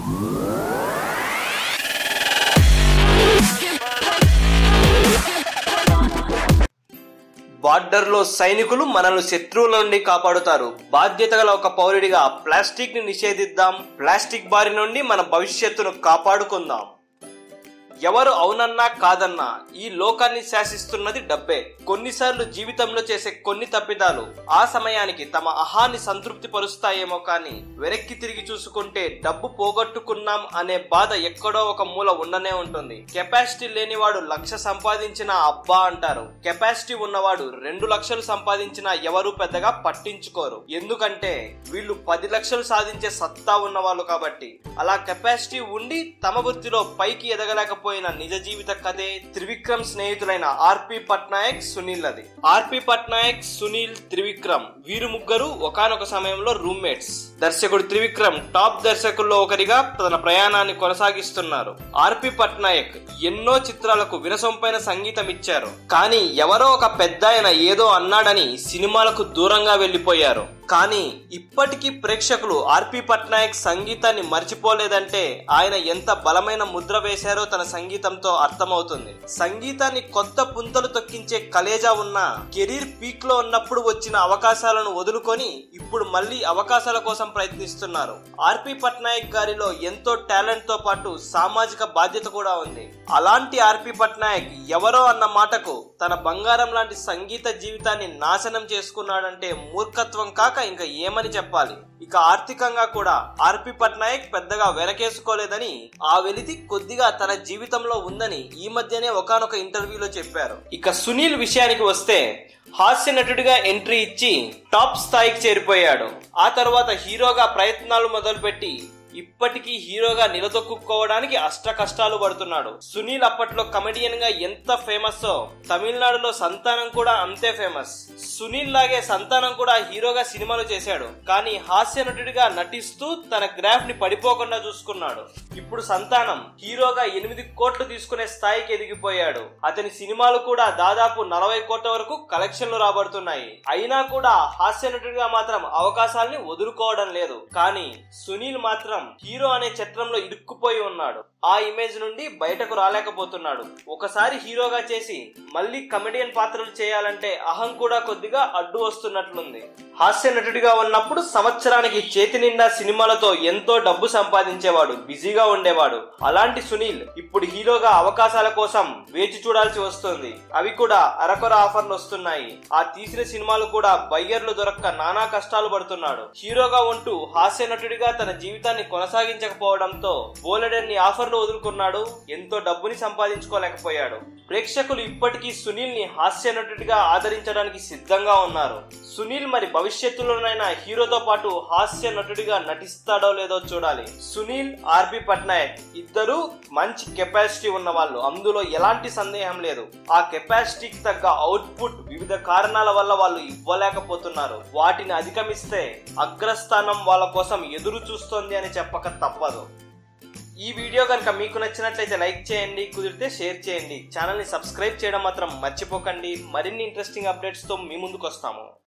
బార్డర్లో సైనికులు మనల్ని శత్రువుల నుండి కాపాడుతారు బాధ్యత గల ఒక పౌరుడిగా ప్లాస్టిక్ ని నిషేధిద్దాం ప్లాస్టిక్ బారి నుండి మన భవిష్యత్తును కాపాడుకుందాం ఎవరు అవునన్నా కాదన్నా ఈ లోకాన్ని శాసిస్తున్నది డబ్బే కొన్నిసార్లు జీవితంలో చేసే కొన్ని తప్పిదాలు ఆ సమయానికి తమ అహాన్ని సంతృప్తి పరుస్తాయేమో కానీ వెనక్కి తిరిగి చూసుకుంటే డబ్బు పోగొట్టుకున్నాం అనే బాధ ఎక్కడో ఒక మూల ఉండనే ఉంటుంది కెపాసిటీ లేనివాడు లక్ష సంపాదించిన అబ్బా అంటారు కెపాసిటీ ఉన్నవాడు రెండు లక్షలు సంపాదించినా ఎవరు పెద్దగా పట్టించుకోరు ఎందుకంటే వీళ్ళు పది లక్షలు సాధించే సత్తా ఉన్నవాళ్ళు కాబట్టి అలా కెపాసిటీ ఉండి తమ వృత్తిలో పైకి ఎదగలేకపోయిన నిజ జీవిత కథే త్రివిక్రమ్ స్నేహితులైన ఆర్పి పట్నాయక్ సునీల్ అది ఆర్పి పట్నాయక్ సునీల్ త్రివిక్రమ్ వీరు ముగ్గురు ఒకానొక సమయంలో రూమ్మేట్స్ దర్శకుడు త్రివిక్రమ్ టాప్ దర్శకుల్లో ఒకరిగా తన ప్రయాణాన్ని కొనసాగిస్తున్నారు ఆర్పి పట్నాయక్ ఎన్నో చిత్రాలకు వినసొంపైన సంగీతం ఇచ్చారు కానీ ఎవరో ఒక పెద్ద ఏదో అన్నాడని సినిమాలకు దూరంగా వెళ్లిపోయారు కానీ ఇప్పటికీ ప్రేక్షకులు ఆర్పి పట్నాయక్ సంగీతాన్ని మర్చిపోలేదంటే ఆయన ఎంత బలమైన ముద్ర వేశారో తన సంగీతంతో అర్థమవుతుంది సంగీతాన్ని కొత్త పుంతలు తొక్కించే కలేజా ఉన్న కెరీర్ పీక్ లో ఉన్నప్పుడు వచ్చిన అవకాశాలను వదులుకొని ఇప్పుడు మళ్ళీ అవకాశాల కోసం ప్రయత్నిస్తున్నారు ఆర్పి పట్నాయక్ గారిలో ఎంతో టాలెంట్ తో పాటు సామాజిక బాధ్యత కూడా ఉంది అలాంటి ఆర్పి పట్నాయక్ ఎవరో అన్న మాటకు తన బంగారం లాంటి సంగీత జీవితాన్ని నాశనం చేసుకున్నాడంటే మూర్ఖత్వం కాక ఇంకా ఏమని చెప్పాలి ఇక ఆర్థికంగా కూడా ఆర్పి పట్నాయక్ పెద్దగా వెనకేసుకోలేదని ఆ వెలితి కొద్దిగా తన జీవితంలో ఉందని ఈ మధ్యనే ఒకనొక ఇంటర్వ్యూలో చెప్పారు ఇక సునీల్ విషయానికి వస్తే హాస్య నటుడిగా ఎంట్రీ ఇచ్చి టాప్ స్థాయికి చేరిపోయాడు ఆ తర్వాత హీరోగా ప్రయత్నాలు మొదలుపెట్టి ఇప్పటికీ హీరోగా నిలదొక్కుకోవడానికి అష్ట కష్టాలు పడుతున్నాడు సునీల్ అప్పట్లో కమెడియన్ గా ఎంత ఫేమస్ తమిళనాడులో సంతానం కూడా అంతే ఫేమస్ సునీల్ లాగే సంతానం కూడా హీరోగా సినిమాలు చేశాడు కానీ హాస్య నటుడిగా నటిస్తూ తన గ్రాఫ్ ని పడిపోకుండా చూసుకున్నాడు ఇప్పుడు సంతానం హీరోగా ఎనిమిది కోట్లు తీసుకునే స్థాయికి ఎదిగిపోయాడు అతని సినిమాలు కూడా దాదాపు నలభై కోట్ల వరకు కలెక్షన్లు రాబడుతున్నాయి అయినా కూడా హాస్య నటుడిగా మాత్రం అవకాశాల్ని వదులుకోవడం లేదు కానీ సునీల్ మాత్రం హీరో అనే చిత్రంలో ఇరుక్కుపోయి ఉన్నాడు ఆ ఇమేజ్ నుండి బయటకు రాలేకపోతున్నాడు ఒకసారి హీరోగా చేసి మళ్ళీ కమెడియన్ పాత్రలు చేయాలంటే అహం కూడా కొద్దిగా అడ్డు వస్తున్నట్లుంది హాస్య నటుడిగా ఉన్నప్పుడు సంవత్సరానికి చేతి నిండా సినిమాలతో ఎంతో డబ్బు సంపాదించేవాడు బిజీగా ఉండేవాడు అలాంటి సునీల్ ఇప్పుడు హీరోగా అవకాశాల కోసం వేచి చూడాల్సి వస్తుంది అవి కూడా అరకొర ఆఫర్లు వస్తున్నాయి ఆ తీసిన సినిమాలు కూడా బయ్యర్లు దొరక్క నానా కష్టాలు పడుతున్నాడు హీరోగా ఉంటూ హాస్య నటుడిగా తన జీవితాన్ని కొనసాగించకపోవడంతో బోలెడన్ని ఆఫర్లు వదులుకున్నాడు ఎంతో డబ్బుని సంపాదించుకోలేకపోయాడు ప్రేక్షకులు ఇప్పటికీ సునీల్ ని హాస్య నటుడిగా ఆదరించడానికి సిద్ధంగా ఉన్నారు సునీల్ మరి భవిష్యత్తులోనైనా హీరోతో పాటు హాస్య నటుడిగా నటిస్తాడో లేదో చూడాలి సునీల్ ఆర్పి పట్నాయక్ ఇద్దరు మంచి కెపాసిటీ ఉన్న వాళ్ళు అందులో ఎలాంటి సందేహం లేదు ఆ కెపాసిటీకి తగ్గ అవుట్పుట్ వివిధ కారణాల వల్ల వాళ్ళు ఇవ్వలేకపోతున్నారు వాటిని అధిగమిస్తే అగ్రస్థానం వాళ్ళ కోసం ఎదురు చూస్తోంది అని చెప్పక తప్పదు ఈ వీడియో కనుక మీకు నచ్చినట్లయితే లైక్ చేయండి కుదిరితే షేర్ చేయండి ఛానల్ని సబ్స్క్రైబ్ చేయడం మాత్రం మర్చిపోకండి మరిన్ని ఇంట్రెస్టింగ్ అప్డేట్స్తో మీ ముందుకు వస్తాము